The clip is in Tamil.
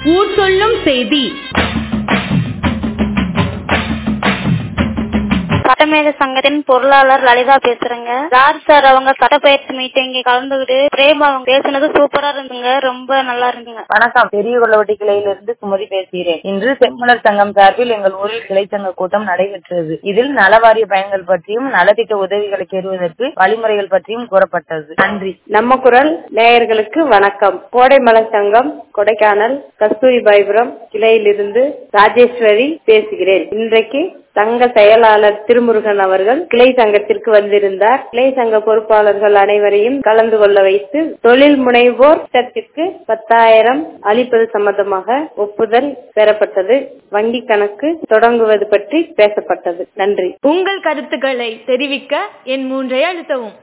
ஊர் சொல்லும் செய்தி சட்டமேத சங்கத்தின் பொருளாளர் லலிதா பேசுறேங்க ராஜ் சார் அவங்க சட்டப்பயிற்சி மீட்டிங் கலந்துகிட்டு பிரேம் அவங்க பேசுனது சூப்பரா இருந்துங்க ரொம்ப நல்லா இருந்துங்க வணக்கம் பெரிய கொள்ளவட்டி கிளையிலிருந்து சுமதி பேசுகிறேன் இன்று செம்மலர் சங்கம் சார்பில் எங்கள் ஊரில் கிளை சங்க கூட்டம் நடைபெற்றது இதில் நலவாரிய பயன்கள் பற்றியும் நலத்திட்ட உதவிகளை பெறுவதற்கு வழிமுறைகள் பற்றியும் கூறப்பட்டது நன்றி நம்ம குரல் நேயர்களுக்கு வணக்கம் கோடை மலர் சங்கம் கொடைக்கானல் கஸ்தூரிபாய்புரம் கிளையிலிருந்து ராஜேஸ்வரி பேசுகிறேன் இன்றைக்கு சங்க செயலாளர் திருமுருகன் அவர்கள் கிளை சங்கத்திற்கு வந்திருந்தார் கிளை சங்க பொறுப்பாளர்கள் அனைவரையும் கலந்து கொள்ள வைத்து தொழில் முனைவோர் திட்டத்திற்கு பத்தாயிரம் அளிப்பது சம்பந்தமாக ஒப்புதல் பெறப்பட்டது வங்கி கணக்கு தொடங்குவது பற்றி பேசப்பட்டது நன்றி உங்கள் கருத்துக்களை தெரிவிக்க என் மூன்றை அழுத்தவும்